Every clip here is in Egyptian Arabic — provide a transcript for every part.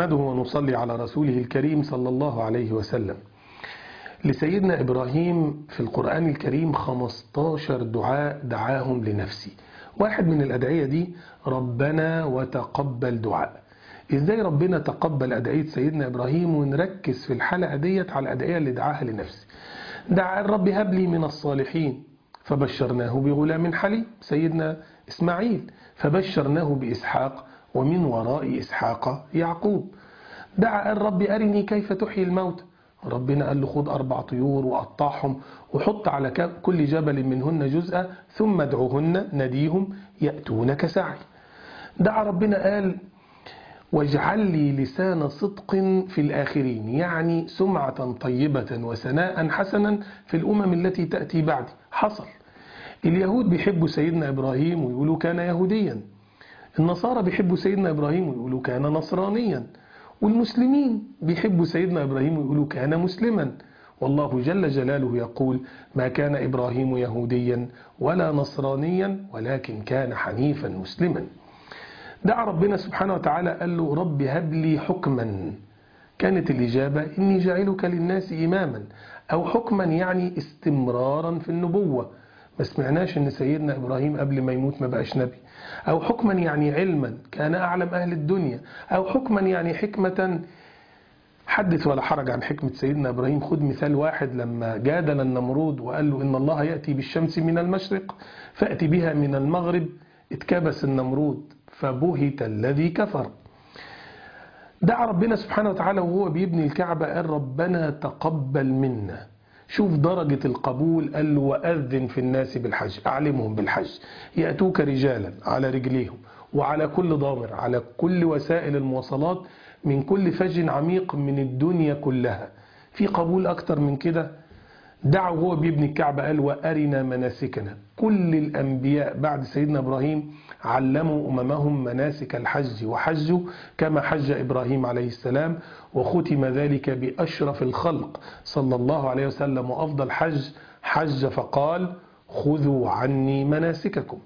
نحمده ونصلي على رسوله الكريم صلى الله عليه وسلم لسيدنا إبراهيم في القرآن الكريم 15 دعاء دعاهم لنفسي واحد من الأدعية دي ربنا وتقبل دعاء إزاي ربنا تقبل أدعية سيدنا إبراهيم ونركز في الحلقة ديت على الأدعية اللي دعاها لنفسي دعا الرب هب لي من الصالحين فبشرناه بغلام حليم سيدنا إسماعيل فبشرناه بإسحاق ومن وراء إسحاق يعقوب دعا الرب أرني كيف تحيي الموت ربنا قال له خد أربع طيور وقطعهم وحط على كل جبل منهن جزءا ثم ادعوهن نديهم يأتونك سعي دعا ربنا قال واجعل لي لسان صدق في الآخرين يعني سمعة طيبة وثناء حسنا في الأمم التي تأتي بعدي حصل اليهود بيحبوا سيدنا إبراهيم ويقولوا كان يهوديا النصارى بيحبوا سيدنا إبراهيم ويقولوا كان نصرانيا والمسلمين بيحبوا سيدنا إبراهيم ويقولوا كان مسلما والله جل جلاله يقول ما كان إبراهيم يهوديا ولا نصرانيا ولكن كان حنيفا مسلما دعا ربنا سبحانه وتعالى قال له رب هب لي حكما كانت الإجابة إني جاعلك للناس إماما أو حكما يعني استمرارا في النبوة ما سمعناش ان سيدنا ابراهيم قبل ما يموت ما بقاش نبي او حكما يعني علما كان اعلم اهل الدنيا او حكما يعني حكمة حدث ولا حرج عن حكمة سيدنا ابراهيم خد مثال واحد لما جادل النمرود وقال له ان الله يأتي بالشمس من المشرق فأتي بها من المغرب اتكبس النمرود فبهت الذي كفر دعا ربنا سبحانه وتعالى وهو بيبني الكعبة قال ربنا تقبل منا شوف درجة القبول قال له وأذن في الناس بالحج أعلمهم بالحج يأتوك رجالا على رجليهم وعلى كل ضامر على كل وسائل المواصلات من كل فج عميق من الدنيا كلها في قبول أكتر من كده دعوا هو بيبني الكعبة قال وأرنا مناسكنا كل الأنبياء بعد سيدنا إبراهيم علموا أممهم مناسك الحج وحجوا كما حج إبراهيم عليه السلام وختم ذلك بأشرف الخلق صلى الله عليه وسلم وأفضل حج حج فقال خذوا عني مناسككم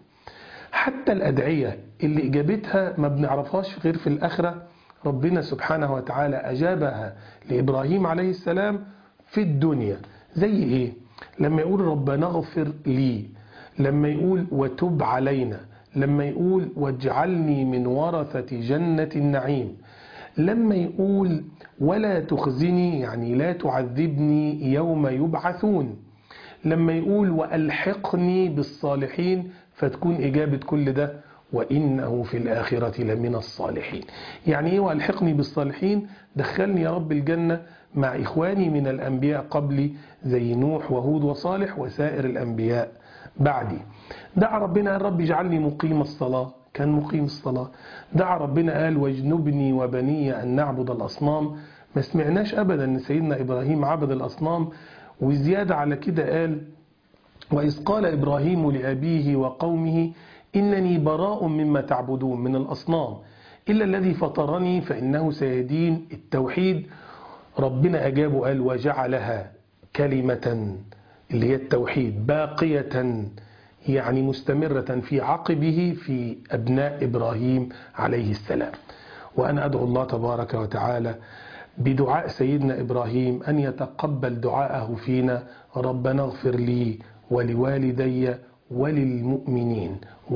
حتى الأدعية اللي إجابتها ما بنعرفهاش غير في الآخرة ربنا سبحانه وتعالى أجابها لإبراهيم عليه السلام في الدنيا زي إيه؟ لما يقول ربنا اغفر لي لما يقول وتب علينا لما يقول واجعلني من ورثة جنة النعيم لما يقول ولا تخزني يعني لا تعذبني يوم يبعثون لما يقول وألحقني بالصالحين فتكون إجابة كل ده وإنه في الآخرة لمن الصالحين يعني إيه وألحقني بالصالحين دخلني يا رب الجنة مع إخواني من الأنبياء قبلي زي نوح وهود وصالح وسائر الأنبياء بعدي دعا ربنا قال رب اجعلني مقيم الصلاة كان مقيم الصلاة دعا ربنا قال واجنبني وبني أن نعبد الأصنام ما سمعناش أبدا أن سيدنا إبراهيم عبد الأصنام وزيادة على كده قال وإذ قال إبراهيم لأبيه وقومه إنني براء مما تعبدون من الأصنام إلا الذي فطرني فإنه سيدين التوحيد ربنا أجابه قال وجعلها كلمة اللي هي التوحيد باقية يعني مستمرة في عقبه في أبناء إبراهيم عليه السلام وأنا أدعو الله تبارك وتعالى بدعاء سيدنا إبراهيم أن يتقبل دعاءه فينا ربنا اغفر لي ولوالدي وللمؤمنين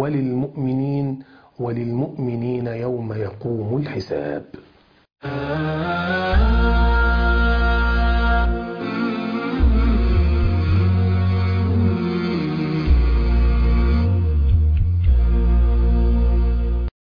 وللمؤمنين وللمؤمنين يوم يقوم الحساب